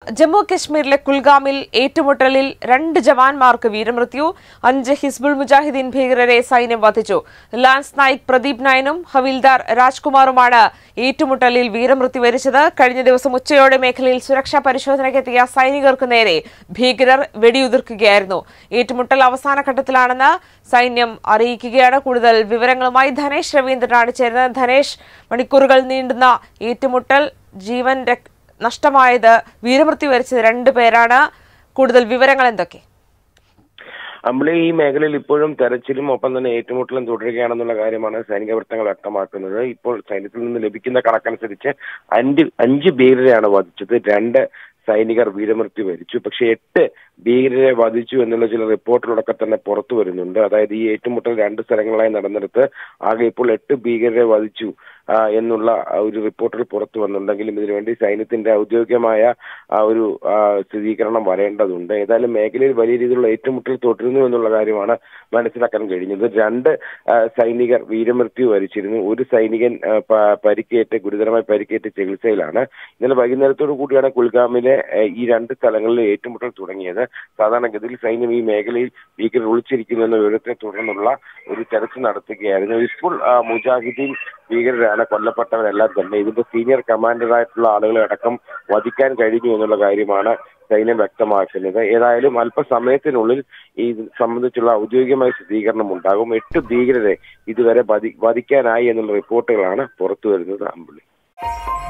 ജമ്മു കശ്മീരിലെ കുൽഗാമിൽ ഏറ്റുമുട്ടലിൽ രണ്ട് ജവാന്മാർക്ക് വീരമൃത്യു അഞ്ച് ഹിസ്ബുൾ മുജാഹിദീൻ ഭീകരരെ സൈന്യം വധിച്ചു ലാൻസ് നായിക് പ്രദീപ് നായനും ഹവിൽദാർ രാജ്കുമാറുമാണ് ഏറ്റുമുട്ടലിൽ വീരമൃത്യു വരിച്ചത് കഴിഞ്ഞ ദിവസം ഉച്ചയോടെ മേഖലയിൽ സുരക്ഷാ പരിശോധനയ്ക്കെത്തിയ സൈനികർക്ക് നേരെ ഭീകരർ വെടിയുതിർക്കുകയായിരുന്നു ഏറ്റുമുട്ടൽ അവസാന ഘട്ടത്തിലാണെന്ന് സൈന്യം അറിയിക്കുകയാണ് കൂടുതൽ വിവരങ്ങളുമായി ധനേഷ് രവീന്ദ്രനാണ് ചേരുന്നത് ധനേഷ് മണിക്കൂറുകൾ നീണ്ടുന്ന ഏറ്റുമുട്ടൽ ജീവൻ രക്- നഷ്ടമായത് വീരമൃത്യു വരിച്ചത് രണ്ടു പേരാണ് കൂടുതൽ വിവരങ്ങൾ എന്തൊക്കെ അമ്പിളി ഈ മേഖലയിൽ ഇപ്പോഴും തെരച്ചിലും ഒപ്പം തന്നെ ഏറ്റുമുട്ടലും തുടരുകയാണെന്നുള്ള കാര്യമാണ് സൈനിക വൃത്തങ്ങൾ വ്യക്തമാക്കുന്നത് ഇപ്പോൾ സൈന്യത്തിൽ നിന്ന് ലഭിക്കുന്ന കണക്കനുസരിച്ച് അഞ്ച് അഞ്ച് ഭീകരരെയാണ് വധിച്ചത് രണ്ട് സൈനികർ വീരമൃത്യു വരിച്ചു പക്ഷെ എട്ട് ഭീകരരെ വധിച്ചു എന്നുള്ള ചില റിപ്പോർട്ടുകളൊക്കെ തന്നെ പുറത്തു വരുന്നുണ്ട് അതായത് ഈ ഏറ്റുമുട്ടൽ രണ്ട് സ്ഥലങ്ങളായി നടന്നിടത്ത് ആകെ ഇപ്പോൾ എട്ട് ഭീകരരെ വധിച്ചു ആ, എന്നുള്ള ആ ഒരു റിപ്പോർട്ടുകൾ പുറത്തു വന്നിട്ടുണ്ടെങ്കിലും ഇതിനുവേണ്ടി സൈന്യത്തിന്റെ ഔദ്യോഗികമായ ആ ഒരു ആ, സ്ഥിരീകരണം വരേണ്ടതുണ്ട് ഏതായാലും മേഖലയിൽ വലിയ രീതിയിലുള്ള ഏറ്റുമുട്ടൽ തുടരുന്നു എന്നുള്ള കാര്യമാണ് മനസ്സിലാക്കാൻ കഴിഞ്ഞത് രണ്ട് ആ, സൈനികർ വീരമൃത്യു വരിച്ചിരുന്നു ഒരു സൈനികൻ ആ, പ- പരിക്കേറ്റ് ഗുരുതരമായി പരിക്കേറ്റ് ചികിത്സയിലാണ് ഇന്നലെ വൈകുന്നേരത്തോടു കൂടിയാണ് കുൽഗാമിലെ ആ, ഈ രണ്ട് സ്ഥലങ്ങളിൽ ഏറ്റുമുട്ടൽ തുടങ്ങിയത് സാധാരണഗതിയിൽ സൈന്യം ഈ മേഖലയിൽ ഭീകരർ ഒളിച്ചിരിക്കുന്നു എന്ന വിവരത്തെ തുടർന്നുള്ള ഒരു തെരച്ചിൽ നടത്തുകയായിരുന്നു ഇപ്പോൾ ആ, മുജാഹിദീൻ ഭീകരരാണ് കൊല്ലപ്പെട്ടവരെല്ലാം തന്നെ ഇതിന്റെ സീനിയർ കമാൻഡറായിട്ടുള്ള ആളുകളെ അടക്കം വധിക്കാൻ കഴിഞ്ഞു എന്നുള്ള കാര്യമാണ് സൈന്യം വ്യക്തമാക്കുന്നത് ഏതായാലും അല്പസമയത്തിനുള്ളിൽ ഈ ഇത് സംബന്ധിച്ചുള്ള ഔദ്യോഗികമായ സ്ഥിരീകരണം ഉണ്ടാകും എട്ട് ഭീകരരെ ഇതുവരെ വധി വധിക്കാനായി എന്നുള്ള റിപ്പോർട്ടുകളാണ് പുറത്തു വരുന്നത് അമ്പുള്ളി